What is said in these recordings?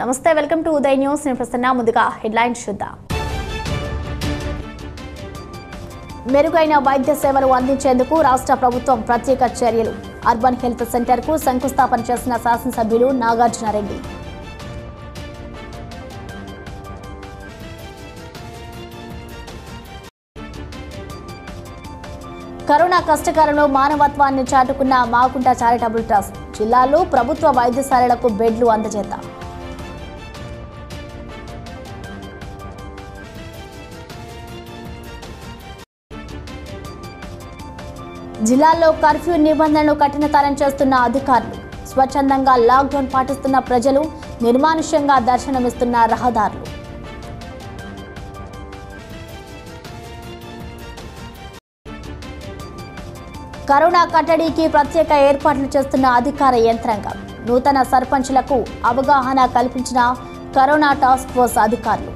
నమస్తే welcome to Uday news నేను ప్రసన్న ముందుగా హెడ్లైన్స్ చూద్దాం మెరుగైన వైద్య సేవలు అందించేందుకు రాష్ట్ర ప్రభుత్వం ప్రత్యేక చర్యలు అర్బన్ హెల్త్ సెంటర్కు శంకుస్థాపన చేసిన శాసనసభ్యులు నాగార్జునారెడ్డి కరోనా కష్టకాలంలో మానవత్వాన్ని చాటుకున్న మాగుంట చారిటబుల్ ట్రస్ట్ జిల్లాలో ప్రభుత్వ వైద్యశాలలకు బెడ్లు అందజేత జిల్లాలో కర్ఫ్యూ నిబంధనలు కఠినతరం చేస్తున్న అధికారులు స్వచ్ఛందంగా లాక్డౌన్ పాటిస్తున్న ప్రజలు నిర్మానుష్యంగా దర్శనమిస్తున్న రహదారులు కరోనా కట్టడికి ప్రత్యేక ఏర్పాట్లు చేస్తున్న అధికార యంత్రాంగం నూతన సర్పంచ్లకు అవగాహన కల్పించిన కరోనా టాస్క్ ఫోర్స్ అధికారులు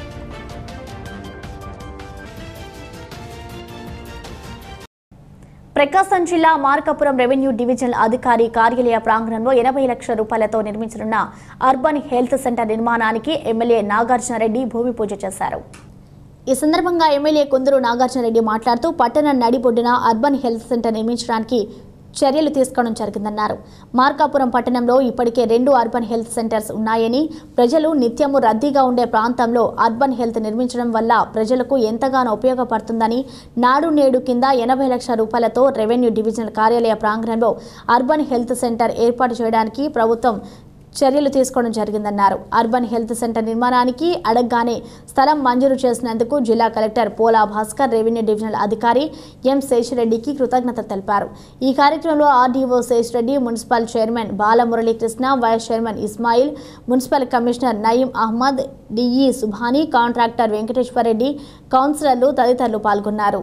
ప్రకాశం జిల్లా మార్కాపురం రెవెన్యూ డివిజనల్ అధికారి కార్యాలయ ప్రాంగణంలో ఎనభై లక్షల రూపాయలతో నిర్మించనున్న అర్బన్ హెల్త్ సెంటర్ నిర్మాణానికి ఎమ్మెల్యే నాగార్జునరెడ్డి భూమి పూజ చేశారు ఈ సందర్భంగా ఎమ్మెల్యే కుందరు నాగార్జునరెడ్డి మాట్లాడుతూ పట్టణ నడిబొడ్డున అర్బన్ హెల్త్ సెంటర్ నిర్మించడానికి చర్యలు తీసుకోవడం జరిగిందన్నారు మార్కాపురం పట్టణంలో ఇప్పటికే రెండు అర్బన్ హెల్త్ సెంటర్స్ ఉన్నాయని ప్రజలు నిత్యము రద్దీగా ఉండే ప్రాంతంలో అర్బన్ హెల్త్ నిర్మించడం వల్ల ప్రజలకు ఎంతగానో ఉపయోగపడుతుందని నాడు నేడు కింద ఎనభై లక్షల రూపాయలతో రెవెన్యూ డివిజనల్ కార్యాలయ ప్రాంగణంలో అర్బన్ హెల్త్ సెంటర్ ఏర్పాటు చేయడానికి ప్రభుత్వం చర్యలు తీసుకోవడం జరిగిందన్నారు అర్బన్ హెల్త్ సెంటర్ నిర్మాణానికి అడగగానే స్థలం మంజూరు చేసినందుకు జిల్లా కలెక్టర్ పోలా భాస్కర్ రెవెన్యూ డివిజనల్ అధికారి ఎం శేషిరెడ్డికి కృతజ్ఞత తెలిపారు ఈ కార్యక్రమంలో RDO Seshi Reddy municipal chairman Balamuralikrishna vice chairman Ismail municipal commissioner Nayeem Ahmed DE Subhani contractor Venkateswara Reddy కౌన్సిలర్లు తదితరులు పాల్గొన్నారు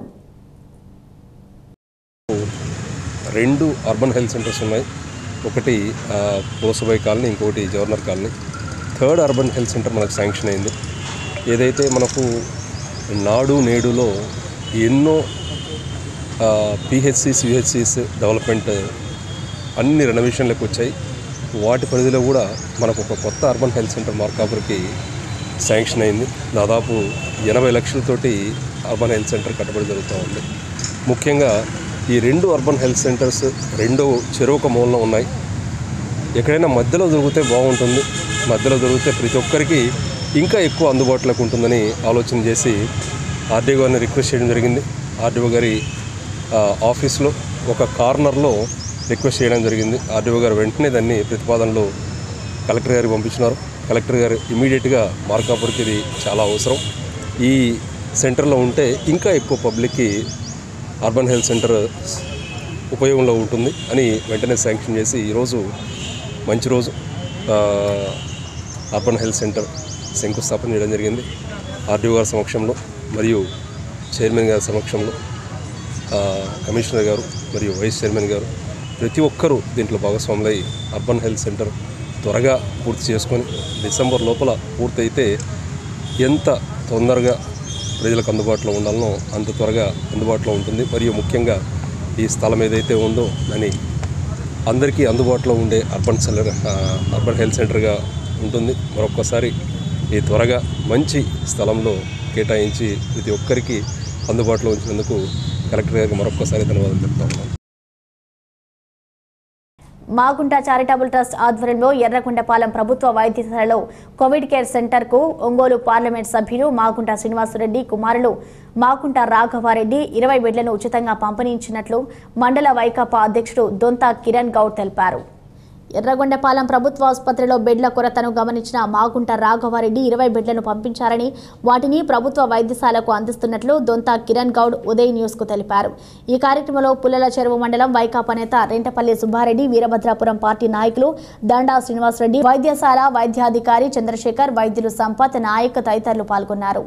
రెండు అర్బన్ హెల్త్ సెంటర్స్ ఉన్నాయి ఒకటి ఆ, పులసబాయి కాలనీ ఇంకోటి Jawaharnagar colony third urban health centre మనకు శాంక్షన్ అయింది ఏదైతే మనకు నాడు నేడులో ఎన్నో పిహెచ్సిస్ యుహెచ్సిస్ డెవలప్మెంట్ అన్ని రెనోవేషన్లకు వచ్చాయి వాటి పరిధిలో కూడా మనకు ఒక కొత్త అర్బన్ హెల్త్ సెంటర్ మార్కాపురికి శాంక్షన్ అయింది దాదాపు ఎనభై లక్షలతోటి అర్బన్ హెల్త్ సెంటర్ కట్టబడి జరుగుతూ ఉంది ముఖ్యంగా ఈ రెండు అర్బన్ హెల్త్ సెంటర్స్ రెండో చెరువుక మూలన ఉన్నాయి ఎక్కడైనా మధ్యలో దొరికితే బాగుంటుంది మధ్యలో దొరికితే ప్రతి ఒక్కరికి ఇంకా ఎక్కువ అందుబాటులోకి ఉంటుందని ఆలోచన చేసి ఆర్డీఓ గారిని రిక్వెస్ట్ చేయడం జరిగింది ఆర్డీఓ గారి ఆ, ఆఫీస్లో ఒక కార్నర్లో రిక్వెస్ట్ చేయడం జరిగింది ఆర్డీఓ గారు వెంటనే దాన్ని ప్రతిపాదనలు కలెక్టర్ గారికి పంపించినారు కలెక్టర్ గారు ఇమీడియట్గా మార్కాపూర్కి ఇది చాలా అవసరం ఈ సెంటర్లో ఉంటే ఇంకా ఎక్కువ పబ్లిక్కి అర్బన్ హెల్త్ సెంటర్ ఉపయోగంలో ఉంటుంది అని వెంటనే శాంక్షన్ చేసి ఈరోజు మంచి రోజు ఆ, అర్బన్ హెల్త్ సెంటర్ శంకుస్థాపన చేయడం జరిగింది ఆర్డీఓ గారి సమక్షంలో మరియు చైర్మన్ గారి సమక్షంలో ఆ, కమిషనర్ గారు మరియు వైస్ చైర్మన్ గారు ప్రతి ఒక్కరూ దీంట్లో భాగస్వాములై అర్బన్ హెల్త్ సెంటర్ త్వరగా పూర్తి చేసుకొని డిసెంబర్ లోపల పూర్తయితే ఎంత తొందరగా ప్రజలకు అందుబాటులో ఉండాలనో అంత త్వరగా అందుబాటులో ఉంటుంది మరియు ముఖ్యంగా ఈ స్థలం ఏదైతే ఉందో దాని అందరికీ అందుబాటులో ఉండే అర్బన్ సెల్లర్ ఆ, అర్బన్ హెల్త్ సెంటర్గా ఉంటుంది మరొక్కసారి ఈ త్వరగా మంచి స్థలంలో కేటాయించి ప్రతి ఒక్కరికి అందుబాటులో ఉంచినందుకు కలెక్టర్ గారికి మరొక్కసారి ధన్యవాదాలు చెప్తా ఉన్నాను మాగుంట చారిటబుల్ ట్రస్ట్ ఆధ్వర్యంలో ఎర్రగొండపాలెం ప్రభుత్వ వైద్యశాలలో కోవిడ్ కేర్ సెంటర్కు ఒంగోలు పార్లమెంట్ సభ్యులు మాగుంట శ్రీనివాసరెడ్డి కుమారులు మాగుంట రాఘవారెడ్డి ఇరవై బెడ్లను ఉచితంగా పంపిణీంచినట్లు మండల వైకాపా అధ్యక్షుడు దొంత కిరణ్ గౌడ్ తెలిపారు ఎర్రగొండపాలెం ప్రభుత్వ ఆసుపత్రిలో బెడ్ల కొరతను గమనించిన మాగుంట రాఘవారెడ్డి ఇరవై బెడ్లను పంపించారని వాటిని ప్రభుత్వ వైద్యశాలకు అందిస్తున్నట్లు దొంత కిరణ్ గౌడ్ ఉదయ్ న్యూస్ కు తెలిపారు ఈ కార్యక్రమంలో పుల్లల చెరువు మండలం వైకాపా నేత రెంటపల్లి సుబ్బారెడ్డి వీరభద్రాపురం పార్టీ నాయకులు దండా శ్రీనివాసరెడ్డి వైద్యశాల వైద్యాధికారి చంద్రశేఖర్ వైద్యులు సంపత్ నాయక్ తదితరులు పాల్గొన్నారు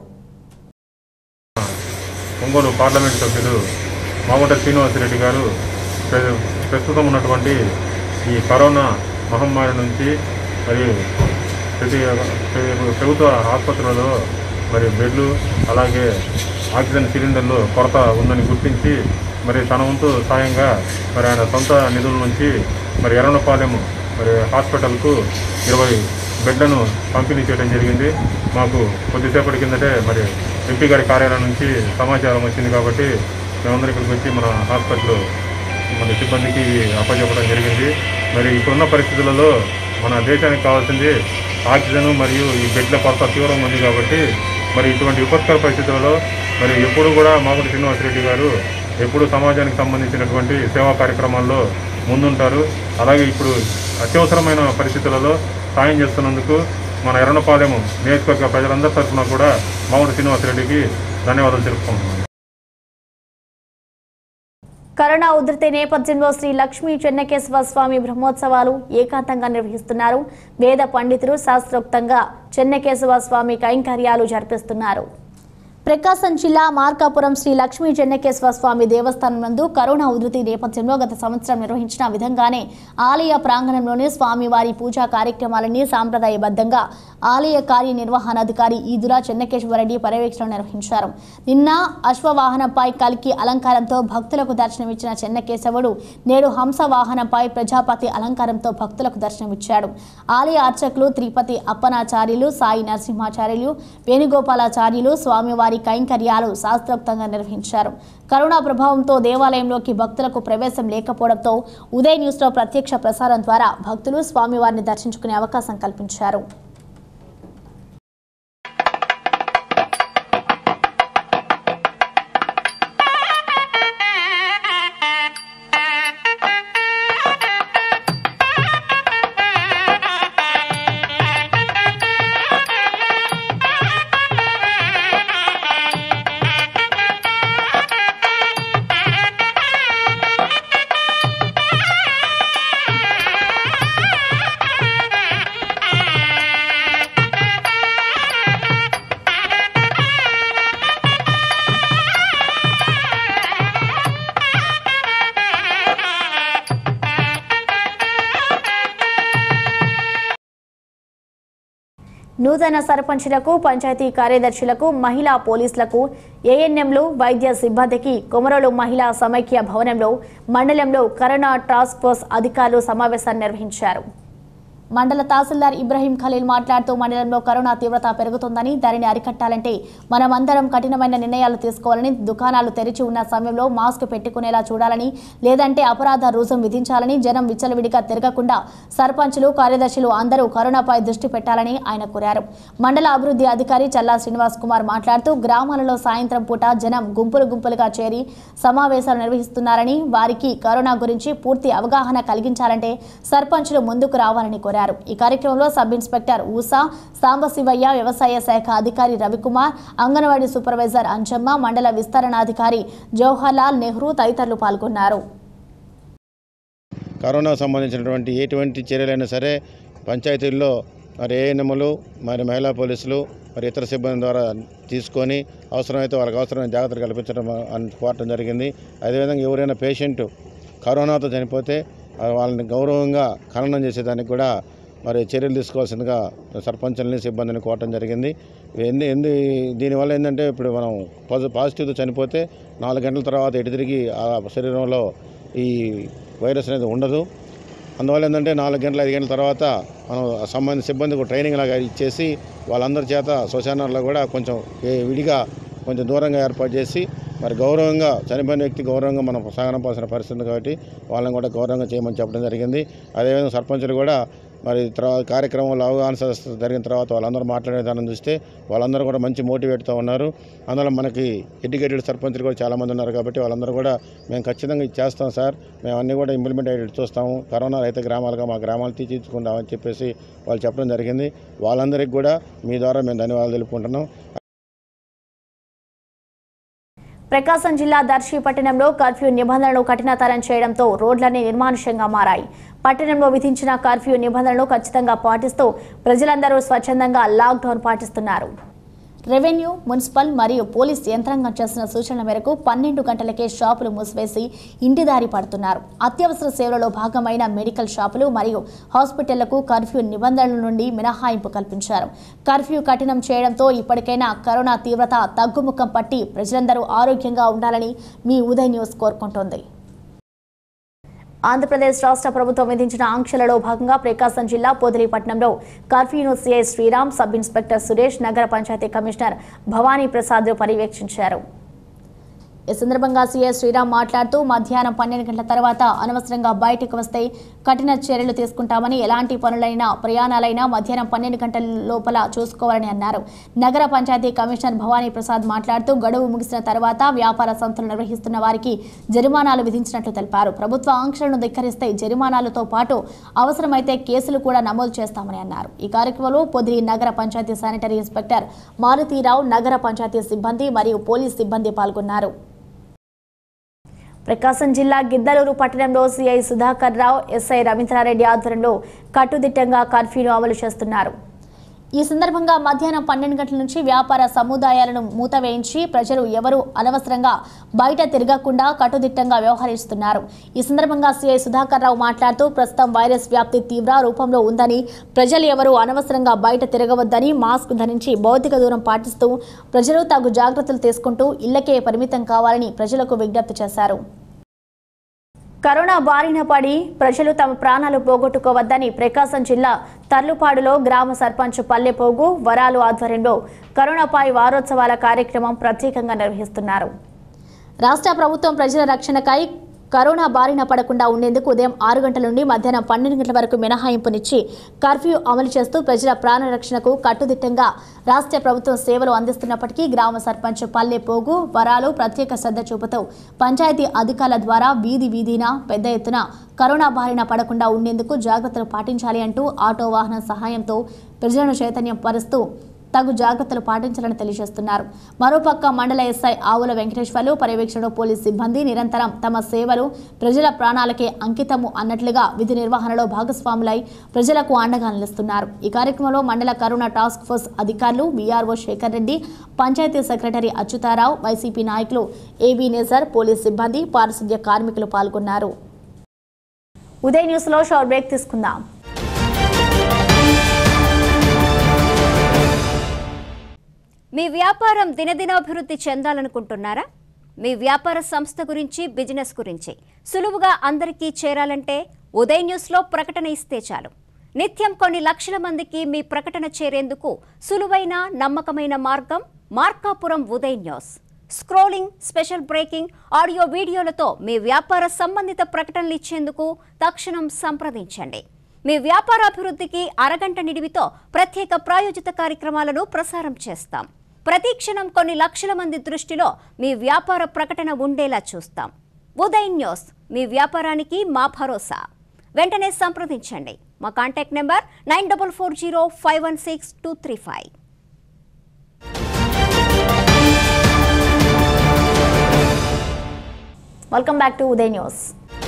ఒంగోలు పార్లమెంట్ సభ్యులు మాగుంట శ్రీనివాసరెడ్డి గారు ప్ర- ప్రస్తుతం ఉన్నటువంటి ఈ కరోనా మహమ్మారి నుంచి మరియు ప్రతి ప్ర- ప్రభుత్వ ఆసుపత్రులలో మరి బెడ్లు అలాగే ఆక్సిజన్ సిలిండర్లు కొరత ఉందని గుర్తించి మరి తన వంతు సాయంగా మరి ఆయన సొంత నిధుల నుంచి మరి ఎర్రనపాలెం మరి హాస్పిటల్కు ఇరవై బెడ్లను పంపిణీ చేయడం జరిగింది మాకు కొద్దిసేపటి కిందటే మరి ఎంపీ గారి కార్యాలయం నుంచి సమాచారం వచ్చింది కాబట్టి మేమందరం ఇక్కడికి వచ్చి మన హాస్పిటల్ మన సిబ్బందికి అప్పచెప్పడం జరిగింది మరి ఇప్పుడున్న పరిస్థితులలో మన దేశానికి కావాల్సింది ఆక్సిజన్ మరియు ఈ బెడ్ల కొరత తీవ్రంగా ఉంది కాబట్టి మరి ఇటువంటి విపత్కర పరిస్థితులలో మరి ఎప్పుడు కూడా మాగుడి శ్రీనివాసరెడ్డి గారు ఎప్పుడు సమాజానికి సంబంధించినటువంటి సేవా కార్యక్రమాల్లో ముందుంటారు అలాగే ఇప్పుడు అత్యవసరమైన పరిస్థితులలో సాయం చేస్తున్నందుకు మన ఎర్రనపాలెం నియోజకవర్గ ప్రజలందరి తరఫున కూడా మాగుడి శ్రీనివాసరెడ్డికి ధన్యవాదాలు తెలుపుకుంటున్నాను కరోనా ఉధృతి నేపథ్యంలో శ్రీ లక్ష్మీ చెన్నకేశవ స్వామి బ్రహ్మోత్సవాలు ఏకాంతంగా నిర్వహిస్తున్నారు వేద పండితులు శాస్త్రోక్తంగా చెన్నకేశవ స్వామి కైంకర్యాలు జరిపిస్తున్నారు ప్రకాశం జిల్లా మార్కాపురం శ్రీ లక్ష్మీ చెన్నకేశ్వర స్వామి దేవస్థానం నందు కరోనా ఉధృతి నేపథ్యంలో గత సంవత్సరం నిర్వహించిన విధంగానే ఆలయ ప్రాంగణంలోనే స్వామివారి పూజా కార్యక్రమాలన్నీ సాంప్రదాయబద్ధంగా ఆలయ కార్యనిర్వహణాధికారి ఈదురా చెన్నకేశ్వరరెడ్డి పర్యవేక్షణ నిర్వహించారు నిన్న అశ్వవాహనంపై కల్కి అలంకారంతో భక్తులకు దర్శనమిచ్చిన చెన్నకేశవుడు నేడు హంస వాహనంపై ప్రజాపతి అలంకారంతో భక్తులకు దర్శనమిచ్చాడు ఆలయ అర్చకులు త్రిపతి అప్పనాచార్యులు సాయి నరసింహాచార్యులు వేణుగోపాలాచార్యులు స్వామివారి కైంకర్యాలు శాస్త్రోక్తంగా నిర్వహించారు కరోనా ప్రభావంతో దేవాలయంలోకి భక్తులకు ప్రవేశం లేకపోవడంతో ఉదయ్ న్యూస్లో ప్రత్యక్ష ప్రసారం ద్వారా భక్తులు స్వామివారిని దర్శించుకునే అవకాశం కల్పించారు నూతన సర్పంచులకు పంచాయతీ కార్యదర్శులకు మహిళా పోలీసులకు ఏఎన్ఎంలు వైద్య సిబ్బందికి కొమరోలు మహిళా సమైక్య భవనంలో మండలంలో కరోనా టాస్క్ ఫోర్స్ అధికారులు సమావేశాన్ని నిర్వహించారు మండల తహసీల్దార్ ఇబ్రహీం ఖలీల్ మాట్లాడుతూ మండలంలో కరోనా తీవ్రత పెరుగుతోందని దానిని అరికట్టాలంటే మనమందరం కఠినమైన నిర్ణయాలు తీసుకోవాలని దుకాణాలు తెరిచి ఉన్న సమయంలో మాస్క్ పెట్టుకునేలా చూడాలని లేదంటే అపరాధ రుజుం విధించాలని జనం విచ్చలవిడిగా తిరగకుండా సర్పంచులు కార్యదర్శులు అందరూ కరోనాపై దృష్టి పెట్టాలని ఆయన కోరారు మండల అభివృద్ధి అధికారి చల్లా శ్రీనివాస్ కుమార్ మాట్లాడుతూ గ్రామాలలో సాయంత్రం పూట జనం గుంపులు గుంపులుగా చేరి సమావేశాలు నిర్వహిస్తున్నారని వారికి కరోనా గురించి పూర్తి అవగాహన కలిగించాలంటే సర్పంచులు ముందుకు రావాలని కోరారు ఈ కార్యక్రమంలో సబ్ ఇన్స్పెక్టర్ ఊసా సాంబశివయ్య వ్యవసాయ శాఖ అధికారి రవికుమార్ అంగన్వాడీ సూపర్వైజర్ అంజమ్మ మండల విస్తరణాధికారి జవహర్లాల్ నెహ్రూ తదితరులు పాల్గొన్నారు కరోనా సంబంధించినటువంటి ఎటువంటి చర్యలైనా సరే పంచాయతీల్లో మరి ఏఎన్ఎంలు మరి మహిళా పోలీసులు మరి ఇతర సిబ్బంది ద్వారా తీసుకొని అవసరమైతే వాళ్ళకి అవసరమైన జాగ్రత్తలు కల్పించడం అని కోరటం జరిగింది అదేవిధంగా ఎవరైనా పేషెంట్ కరోనాతో చనిపోతే ఆ వాళ్ళని గౌరవంగా ఖననం చేసేదానికి కూడా మరి చర్యలు తీసుకోవాల్సిందిగా సర్పంచుల్ని సిబ్బందిని కోరటం జరిగింది ఎందు ఎందు దీనివల్ల ఏంటంటే ఇప్పుడు మనం పాజి పాజిటివ్తో చనిపోతే నాలుగు గంటల తర్వాత ఎటు తిరిగి ఆ శరీరంలో ఈ వైరస్ అనేది ఉండదు అందువల్ల ఏంటంటే నాలుగు గంటల ఐదు గంటల తర్వాత మనం సంబంధిత సిబ్బందికి ట్రైనింగ్ లాగా ఇచ్చేసి వాళ్ళందరి చేత శ్మశానాల్లో కూడా కొంచెం ఏ- విడిగా కొంచెం దూరంగా ఏర్పాటు చేసి మరి గౌరవంగా చనిపోయిన వ్యక్తి గౌరవంగా మనం సాగనంపాల్సిన పరిస్థితి ఉంది కాబట్టి వాళ్ళని కూడా గౌరవంగా చేయమని చెప్పడం జరిగింది అదేవిధంగా సర్పంచులు కూడా మరి తర్వాత కార్యక్రమంలో అవగాహన సదస్సు జరిగిన తర్వాత వాళ్ళందరూ మాట్లాడే విధానం చూస్తే వాళ్ళందరూ కూడా మంచి మోటివేట్తో ఉన్నారు అందులో మనకి ఎడ్యుకేటెడ్ సర్పంచులు కూడా చాలామంది ఉన్నారు కాబట్టి వాళ్ళందరూ కూడా మేము ఖచ్చితంగా ఇది చేస్తాం సార్ మేము అన్నీ కూడా ఇంప్లిమెంట్ అయ్యేది చూస్తాము కరోనా రహిత గ్రామాలుగా మా గ్రామాలు తీర్చిదిద్దుకుంటామని చెప్పేసి వాళ్ళు చెప్పడం జరిగింది వాళ్ళందరికీ కూడా మీ ద్వారా మేము ధన్యవాదాలు తెలుపుకుంటున్నాం ప్రకాశం జిల్లా దర్శి పట్టణంలో కర్ఫ్యూ నిబంధనలు కఠినతరం చేయడంతో రోడ్లన్నీ నిర్మానుష్యంగా మారాయి పట్టణంలో విధించిన కర్ఫ్యూ నిబంధనలు ఖచ్చితంగా పాటిస్తూ ప్రజలందరూ స్వచ్ఛందంగా లాక్డౌన్ పాటిస్తున్నారు రెవెన్యూ మున్సిపల్ మరియు పోలీస్ యంత్రాంగం చేసిన సూచనల మేరకు పన్నెండు గంటలకే షాపులు మూసివేసి ఇంటిదారి పడుతున్నారు అత్యవసర సేవలలో భాగమైన మెడికల్ షాపులు మరియు హాస్పిటళ్లకు కర్ఫ్యూ నిబంధనల నుండి మినహాయింపు కల్పించారు కర్ఫ్యూ కఠినం చేయడంతో ఇప్పటికైనా కరోనా తీవ్రత తగ్గుముఖం పట్టి ప్రజలందరూ ఆరోగ్యంగా ఉండాలని మీ ఉదయ్ న్యూస్ కోరుకుంటోంది ఆంధ్రప్రదేశ్ రాష్ట్ర ప్రభుత్వం విధించిన ఆంక్షలలో భాగంగా ప్రకాశం జిల్లా పొదిలిపట్నంలో కర్ఫ్యూను CI Sriram sub inspector Suresh నగర పంచాయతీ కమిషనర్ భవానీ ప్రసాద్ పర్యవేక్షించారు ఈ సందర్భంగా సీఎస్ శ్రీరామ్ మాట్లాడుతూ మధ్యాహ్నం పన్నెండు గంటల తర్వాత అనవసరంగా బయటకు వస్తే కఠిన చర్యలు తీసుకుంటామని ఎలాంటి పనులైనా ప్రయాణాలైనా మధ్యాహ్నం పన్నెండు గంటల లోపల చూసుకోవాలని అన్నారు నగర పంచాయతీ కమిషనర్ భవానీ ప్రసాద్ మాట్లాడుతూ గడువు ముగిసిన తర్వాత వ్యాపార సంస్థలు నిర్వహిస్తున్న వారికి జరిమానాలు విధించినట్లు తెలిపారు ప్రభుత్వ ఆంక్షలను ధిక్కరిస్తే జరిమానాలతో పాటు అవసరమైతే కేసులు కూడా నమోదు చేస్తామని అన్నారు ఈ కార్యక్రమంలో పొదిలి నగర పంచాయతీ శానిటరీ ఇన్స్పెక్టర్ మారుతీరావు నగర పంచాయతీ సిబ్బంది మరియు పోలీస్ సిబ్బంది పాల్గొన్నారు ప్రకాశం జిల్లా గిద్దలూరు పట్టణంలో సిఐ సుధాకర్ రావు ఎస్ఐ రవీంద్రారెడ్డి ఆధ్వర్యంలో కట్టుదిట్టంగా కర్ఫ్యూను అమలు చేస్తున్నారు ఈ సందర్భంగా మధ్యాహ్నం పన్నెండు గంటల నుంచి వ్యాపార సముదాయాలను మూతవేయించి ప్రజలు ఎవరూ అనవసరంగా బయట తిరగకుండా కట్టుదిట్టంగా వ్యవహరిస్తున్నారు ఈ సందర్భంగా సీఐ సుధాకర్ రావు మాట్లాడుతూ ప్రస్తుతం వైరస్ వ్యాప్తి తీవ్ర రూపంలో ఉందని ప్రజలు ఎవరూ అనవసరంగా బయట తిరగవద్దని మాస్క్ ధరించి భౌతిక దూరం పాటిస్తూ ప్రజలు తగు జాగ్రత్తలు తీసుకుంటూ ఇళ్లకే పరిమితం కావాలని ప్రజలకు విజ్ఞప్తి చేశారు కరోనా బారిన పడి ప్రజలు తమ ప్రాణాలు పోగొట్టుకోవద్దని ప్రకాశం జిల్లా తర్లుపాడులో గ్రామ సర్పంచ్ పల్లెపోగు వరాలు ఆధ్వర్యంలో కరోనాపై వారోత్సవాల కార్యక్రమం ప్రత్యేకంగా నిర్వహిస్తున్నారు రాష్ట్ర ప్రభుత్వం ప్రజల రక్షణకై కరోనా బారిన పడకుండా ఉండేందుకు ఉదయం ఆరు గంటల నుండి మధ్యాహ్నం పన్నెండు గంటల వరకు మినహాయింపునిచ్చి కర్ఫ్యూ అమలు చేస్తూ ప్రజల ప్రాణ రక్షణకు కట్టుదిట్టంగా రాష్ట్ర ప్రభుత్వం సేవలు అందిస్తున్నప్పటికీ గ్రామ సర్పంచ్ పల్లె పోగు వరాలు ప్రత్యేక శ్రద్ధ చూపుతూ పంచాయతీ అధికారుల ద్వారా వీధి వీధిన పెద్ద ఎత్తున కరోనా బారిన పడకుండా ఉండేందుకు జాగ్రత్తలు పాటించాలి అంటూ ఆటో వాహనం సహాయంతో ప్రజలను చైతన్యం పరుస్తూ తగు జాగ్రత్తలు పాటించాలని తెలియజేస్తున్నారు మరోపక్క మండల ఎస్ఐ ఆవుల వెంకటేశ్వర్లు పర్యవేక్షణ పోలీస్ సిబ్బంది నిరంతరం తమ సేవలు ప్రజల ప్రాణాలకే అంకితము అన్నట్లుగా విధి నిర్వహణలో భాగస్వాములై ప్రజలకు అండగా నిలుస్తున్నారు ఈ కార్యక్రమంలో మండల కరోనా టాస్క్ ఫోర్స్ అధికారులు BRO Sekhar Reddy panchayat secretary Achyutharao YCP నాయకులు ఏబీ నేజర్ పోలీస్ సిబ్బంది పారిశుద్ధ్య కార్మికులు పాల్గొన్నారు ఉదయ్ న్యూస్లో షార్ట్ బ్రేక్ తీసుకుందాం మీ వ్యాపారం దినదినాభివృద్ధి చెందాలనుకుంటున్నారా మీ వ్యాపార సంస్థ గురించి బిజినెస్ గురించి సులువుగా అందరికీ చేరాలంటే ఉదయ్ న్యూస్లో ప్రకటన ఇస్తే చాలు నిత్యం కొన్ని లక్షల మందికి మీ ప్రకటన చేరేందుకు సులువైన నమ్మకమైన మార్గం Markapuram Uday News scrolling special breaking audio వీడియోలతో మీ వ్యాపార సంబంధిత ప్రకటనలు ఇచ్చేందుకు తక్షణం సంప్రదించండి మీ వ్యాపార అభివృద్ధికి అరగంట నిడివితో ప్రత్యేక ప్రాయోజిత కార్యక్రమాలను ప్రసారం చేస్తాం ప్రతి క్షణం కొన్ని లక్షల మంది దృష్టిలో మీ వ్యాపార ప్రకటన ఉండేలా చూస్తాం ఉదయ్ న్యూస్ మీ వ్యాపారానికి మా భరోసా వెంటనే సంప్రదించండి మా contact number nine double four zero five one six two three five welcome back to Uday News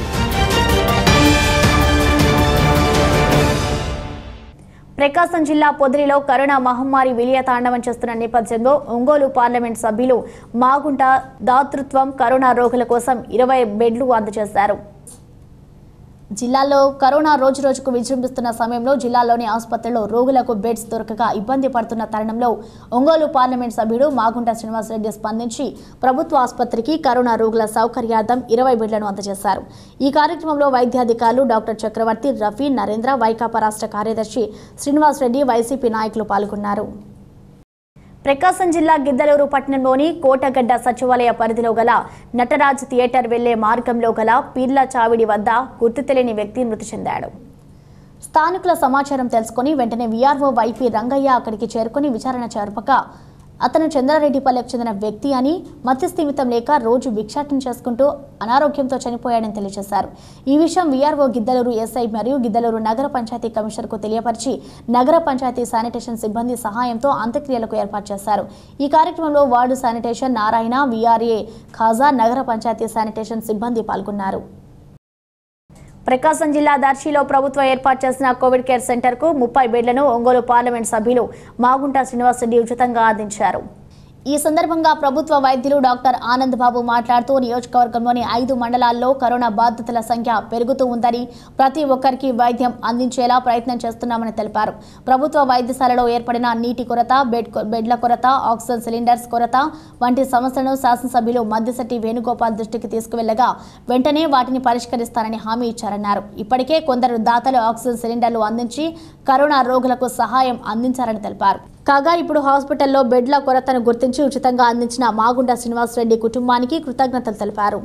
Prakasam జిల్లా పొదిలిలో కరోనా మహమ్మారి విలియ తాండవం చేస్తున్న నేపథ్యంలో ఒంగోలు పార్లమెంట్ సభ్యులు మాగుంట దాతృత్వం కరోనా రోగుల కోసం ఇరవై బెడ్లు అందజేశారు జిల్లాలో కరోనా రోజు రోజుకు విజృంభిస్తున్న సమయంలో జిల్లాలోని ఆసుపత్రిలో రోగులకు బెడ్స్ దొరకక ఇబ్బంది పడుతున్న తరుణంలో ఒంగోలు పార్లమెంట్ సభ్యుడు మాగుంట శ్రీనివాసరెడ్డి స్పందించి ప్రభుత్వ ఆసుపత్రికి కరోనా రోగుల సౌకర్యార్థం ఇరవై బెడ్లను అందజేశారు ఈ కార్యక్రమంలో వైద్యాధికారులు డాక్టర్ చక్రవర్తి రఫీ నరేంద్ర వైకాపా రాష్ట్ర కార్యదర్శి శ్రీనివాసరెడ్డి వైసీపీ నాయకులు పాల్గొన్నారు ప్రకాశం జిల్లా గిద్దలూరు పట్టణంలోని కోటగడ్డ సచివాలయ పరిధిలో గల నటరాజ్ థియేటర్ వెళ్లే మార్గంలో గల పీర్ల చావిడి వద్ద గుర్తు తెలియని వ్యక్తి మృతి చెందాడు స్థానికుల సమాచారం తెలుసుకుని వెంటనే వీఆర్ఓ వైపీ రంగయ్య అక్కడికి చేరుకుని విచారణ జరపక అతను చంద్రారెడ్డిపల్లెకు చెందిన వ్యక్తి అని మత్స్యస్థిమితం లేక రోజు భిక్షాటన చేసుకుంటూ అనారోగ్యంతో చనిపోయాడని తెలియజేశారు ఈ విషయం వీఆర్ఓ గిద్దలూరు ఎస్ఐ మరియు గిద్దలూరు నగర పంచాయతీ కమిషనర్కు తెలియపరిచి నగర పంచాయతీ శానిటేషన్ సిబ్బంది సహాయంతో అంత్యక్రియలకు ఏర్పాటు చేశారు ఈ కార్యక్రమంలో ward sanitation Narayana VRA Khaja నగర పంచాయతీ శానిటేషన్ సిబ్బంది పాల్గొన్నారు ప్రకాశం జిల్లా దర్శిలో ప్రభుత్వం ఏర్పాటు చేసిన కోవిడ్ కేర్ సెంటర్కు ముప్పై బెడ్లను ఒంగోలు పార్లమెంట్ సభ్యులు మాగుంట శ్రీనివాసరెడ్డి ఉచితంగా అందించారు ఈ సందర్భంగా ప్రభుత్వ వైద్యులు డాక్టర్ ఆనంద్ బాబు మాట్లాడుతూ నియోజకవర్గంలోని ఐదు మండలాల్లో కరోనా బాధితుల సంఖ్య పెరుగుతూ ఉందని ప్రతి ఒక్కరికి వైద్యం అందించేలా ప్రయత్నం చేస్తున్నామని తెలిపారు ప్రభుత్వ వైద్యశాలలో ఏర్పడిన నీటి కొరత బెడ్ కొ- బెడ్ల కొరత ఆక్సిజన్ సిలిండర్స్ కొరత వంటి సమస్యలను శాసనసభ్యులు మద్దిశెట్టి వేణుగోపాల్ దృష్టికి తీసుకువెళ్లగా వెంటనే వాటిని పరిష్కరిస్తారని హామీ ఇచ్చారన్నారు ఇప్పటికే కొందరు దాతలు ఆక్సిజన్ సిలిండర్లు అందించి కరోనా రోగులకు సహాయం అందించారని తెలిపారు కాగా ఇప్పుడు హాస్పిటల్లో బెడ్ల కొరతను గుర్తించి ఉచితంగా అందించిన మాగుండ శ్రీనివాసరెడ్డి కుటుంబానికి కృతజ్ఞతలు తెలిపారు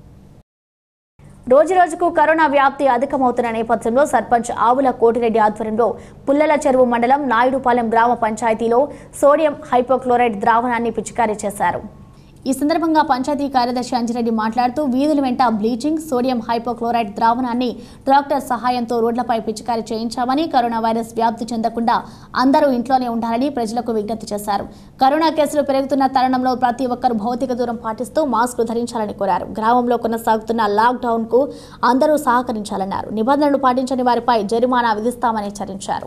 రోజు రోజుకు కరోనా వ్యాప్తి అధికమవుతున్న నేపథ్యంలో సర్పంచ్ ఆవుల కోటిరెడ్డి ఆధ్వర్యంలో పుల్లల చెరువు మండలం నాయుడుపాలెం గ్రామ పంచాయతీలో సోడియం హైపోక్లోరైడ్ ద్రావణాన్ని పిచికారీ చేశారు ఈ సందర్భంగా పంచాయతీ కార్యదర్శి అంజిరెడ్డి మాట్లాడుతూ వీధుల వెంట బ్లీచింగ్ సోడియం హైపోక్లోరైడ్ ద్రావణాన్ని ట్రాక్టర్ సహాయంతో రోడ్లపై పిచికారీ చేయించామని కరోనా వైరస్ వ్యాప్తి చెందకుండా అందరూ ఇంట్లోనే ఉండాలని ప్రజలకు విజ్ఞప్తి చేశారు కరోనా కేసులు పెరుగుతున్న తరుణంలో ప్రతి ఒక్కరూ భౌతిక దూరం పాటిస్తూ మాస్కులు ధరించాలని కోరారు గ్రామంలో కొనసాగుతున్న లాక్డౌన్ కు అందరూ సహకరించాలన్నారు నిబంధనలు పాటించని వారిపై జరిమానా విధిస్తామని హెచ్చరించారు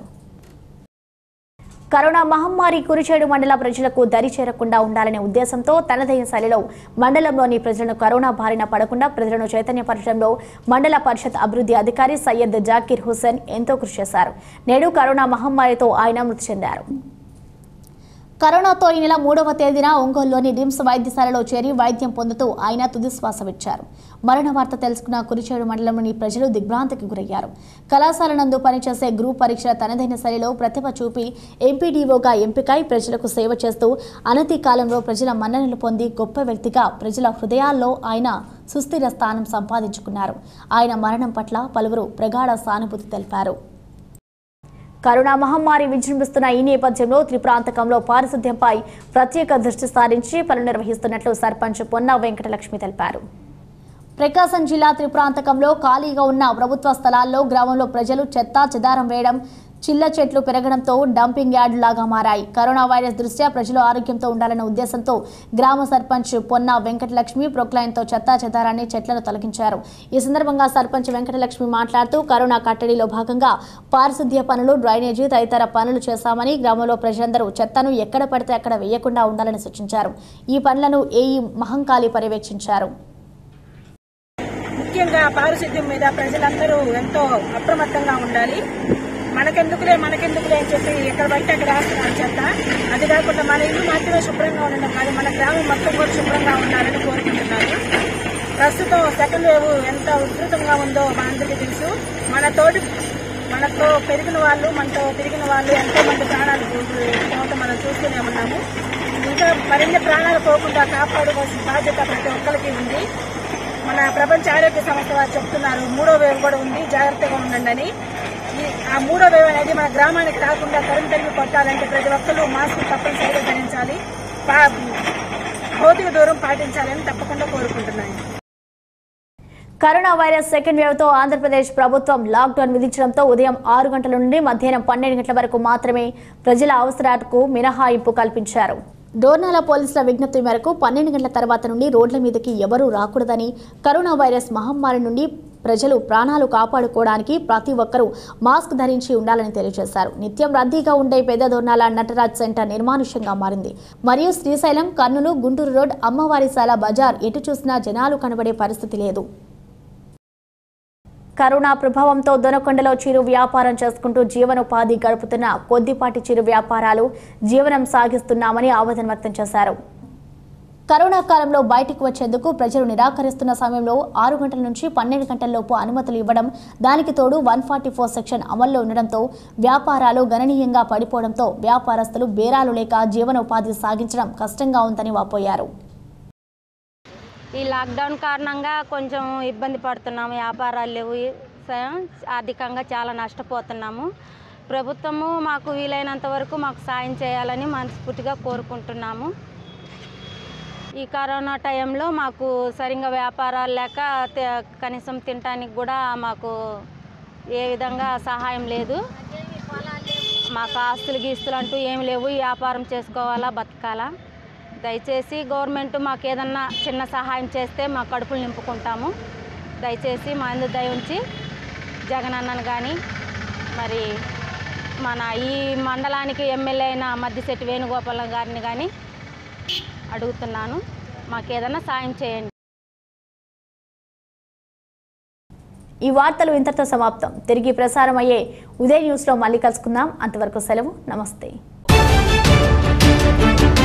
కరోనా మహమ్మారి కురిచేడు మండల ప్రజలకు దరి చేరకుండా ఉండాలనే ఉద్దేశంతో తనదైన శైలిలో మండలంలోని ప్రజలను కరోనా బారిన పడకుండా ప్రజలను చైతన్యపరచడంలో మండల పరిషత్ అభివృద్ధి అధికారి సయ్యద్ జాకీర్ హుసేన్ ఎంతో కృషి చేశారు నేడు కరోనా మహమ్మారితో ఆయన మృతి చెందారు కరోనాతో ఈ నెల మూడవ తేదీన ఒంగోలులోని రిమ్స్ వైద్యశాలలో చేరి వైద్యం పొందుతూ ఆయన తుది శ్వాస విడిచారు మరణ వార్త తెలుసుకున్న కురిచేడు మండలంలోని ప్రజలు దిగ్భ్రాంతికి గురయ్యారు కళాశాల నందు పనిచేసే గ్రూప్ పరీక్షల తనదైన శైలిలో ప్రతిభ చూపి ఎంపీడీఓగా ఎంపికై ప్రజలకు సేవ చేస్తూ అనతి కాలంలో ప్రజల మన్ననలు పొంది గొప్ప వ్యక్తిగా ప్రజల హృదయాల్లో ఆయన సుస్థిర స్థానం సంపాదించుకున్నారు ఆయన మరణం పట్ల పలువురు ప్రగాఢ సానుభూతి తెలిపారు కరోనా మహమ్మారి విజృంభిస్తున్న ఈ నేపథ్యంలో త్రిప్రాంతకంలో పారిశుద్ధ్యంపై ప్రత్యేక దృష్టి సారించి పనులు నిర్వహిస్తున్నట్లు సర్పంచ్ పొన్న వెంకటలక్ష్మి తెలిపారు ప్రకాశం జిల్లా త్రిప్రాంతకంలో ఖాళీగా ఉన్న ప్రభుత్వ స్థలాల్లో గ్రామంలో ప్రజలు చెత్త చెదారం వేయడం చిల్ల చెట్లు పెరగడంతో డంపింగ్ యార్డు లాగా మారాయి కరోనా వైరస్ దృష్ట్యా ప్రజలు ఆరోగ్యంతో ఉండాలన్న ఉద్దేశంతో గ్రామ సర్పంచ్ పొన్న వెంకటలక్ష్మి ప్రొక్లైన్తో చెత్తా చెదారాన్ని చెట్లను తొలగించారు ఈ సందర్భంగా సర్పంచ్ వెంకటలక్ష్మి మాట్లాడుతూ కరోనా కట్టడిలో భాగంగా పారిశుద్ధ్య పనులు డ్రైనేజీ తదితర పనులు చేశామని గ్రామంలో ప్రజలందరూ చెత్తను ఎక్కడ పడితే అక్కడ వేయకుండా ఉండాలని సూచించారు ఈ పనులను ఏఈ మహంకాళి పర్యవేక్షించారు ముఖ్యంగా పారిశుద్ధ్యం మీద ప్రజలందరూ ఎంతో అప్రమత్తంగా ఉండాలి మనకెందుకులే మనకెందుకులే అని చెప్పి ఎక్కడ పడితే అక్కడ వేస్తున్నారు చెత్త అది కాకుండా మన ఇల్లు మాత్రమే శుభ్రంగా ఉండడం కాదు మన గ్రామం మొత్తం కూడా శుభ్రంగా ఉండాలని కోరుకుంటున్నాను ప్రస్తుతం సెకండ్ వేవ్ ఎంత ఉధృతంగా ఉందో మనందరికీ తెలుసు మన తోటి మనతో పెరిగిన వాళ్ళు మనతో పెరిగిన వాళ్ళు ఎంతో మంది ప్రాణాలు పోవటం మనం చూస్తూనే ఉన్నాము ఇంకా మరిన్ని ప్రాణాలు పోకుండా కాపాడుకోవాల్సిన బాధ్యత ప్రతి ఒక్కరికి ఉంది మన ప్రపంచ ఆరోగ్య సంస్థ వారు చెప్తున్నారు మూడో వేవ్ కూడా ఉంది జాగ్రత్తగా ఉండండి అని ఈ- ఆ మూడో వేవ్ అనేది మన గ్రామానికి రాకుండా తరిమి తరిమి కొట్టాలంటే ప్రతి ఒక్కరూ మాస్క్ తప్పనిసరిగా ధరించాలి పా- భౌతిక దూరం పాటించాలని తప్పకుండా కోరుకుంటున్నాను కరోనా వైరస్ సెకండ్ వేవ్ తో ఆంధ్రప్రదేశ్ ప్రభుత్వం లాక్డౌన్ విధించడంతో ఉదయం ఆరు గంటల నుండి మధ్యాహ్నం పన్నెండు గంటల వరకు మాత్రమే ప్రజల అవసరాలకు మినహాయింపు కల్పించారు డోర్నాల పోలీసుల విజ్ఞప్తి మేరకు పన్నెండు గంటల తర్వాత నుండి రోడ్ల మీదకి ఎవరూ రాకూడదని కరోనా వైరస్ మహమ్మారి నుండి ప్రజలు ప్రాణాలు కాపాడుకోవడానికి ప్రతి ఒక్కరూ మాస్క్ ధరించి ఉండాలని తెలియజేశారు నిత్యం రద్దీగా ఉండే పెద్ద దోర్నాల నటరాజ్ సెంటర్ నిర్మానుష్యంగా మారింది మరియు శ్రీశైలం కర్నూలు గుంటూరు రోడ్ అమ్మవారిశాల బజార్ ఎటు చూసినా జనాలు కనబడే పరిస్థితి లేదు కరోనా ప్రభావంతో దొనకొండలో చిరు వ్యాపారం చేసుకుంటూ జీవనోపాధి గడుపుతున్న కొద్దిపాటి చిరు వ్యాపారాలు జీవనం సాగిస్తున్నామని ఆవేదన వ్యక్తం చేశారు కరోనా కాలంలో బయటకు వచ్చేందుకు ప్రజలు నిరాకరిస్తున్న సమయంలో ఆరు గంటల నుంచి పన్నెండు గంటలలోపు అనుమతులు ఇవ్వడం దానికి తోడు వన్ ఫార్టీ ఫోర్ సెక్షన్ అమల్లో ఉండడంతో వ్యాపారాలు గణనీయంగా పడిపోవడంతో వ్యాపారస్తులు బేరాలు లేక జీవనోపాధి సాగించడం కష్టంగా ఉందని వాపోయారు ఈ లాక్డౌన్ కారణంగా కొంచెం ఇబ్బంది పడుతున్నాము వ్యాపారాలు లేవు స- ఆర్థికంగా చాలా నష్టపోతున్నాము ప్రభుత్వము మాకు వీలైనంత వరకు మాకు సాయం చేయాలని మనస్ఫూర్తిగా కోరుకుంటున్నాము ఈ కరోనా టైంలో మాకు సరిగ్గా వ్యాపారాలు లేక తే- కనీసం తినటానికి కూడా మాకు ఏ విధంగా సహాయం లేదు మాకు ఆస్తులు గీస్తులు అంటూ ఏమి లేవు ఈ వ్యాపారం చేసుకోవాలా బతకాలా దయచేసి గవర్నమెంట్ మాకు ఏదన్నా చిన్న సహాయం చేస్తే మా కడుపులు నింపుకుంటాము దయచేసి మా అందు దయ ఉంచి జగన్ అన్నను కానీ మరి మన ఈ మండలానికి ఎమ్మెల్యే అయిన మద్దిశెట్టి వేణుగోపాలం గారిని కానీ అడుగుతున్నాను మాకు ఏదైనా సాయం చేయండి ఈ వార్తలు ఇంతటితో సమాప్తం తిరిగి ప్రసారం అయ్యే ఉదయ న్యూస్లో మళ్ళీ కలుసుకుందాం అంతవరకు సెలవు నమస్తే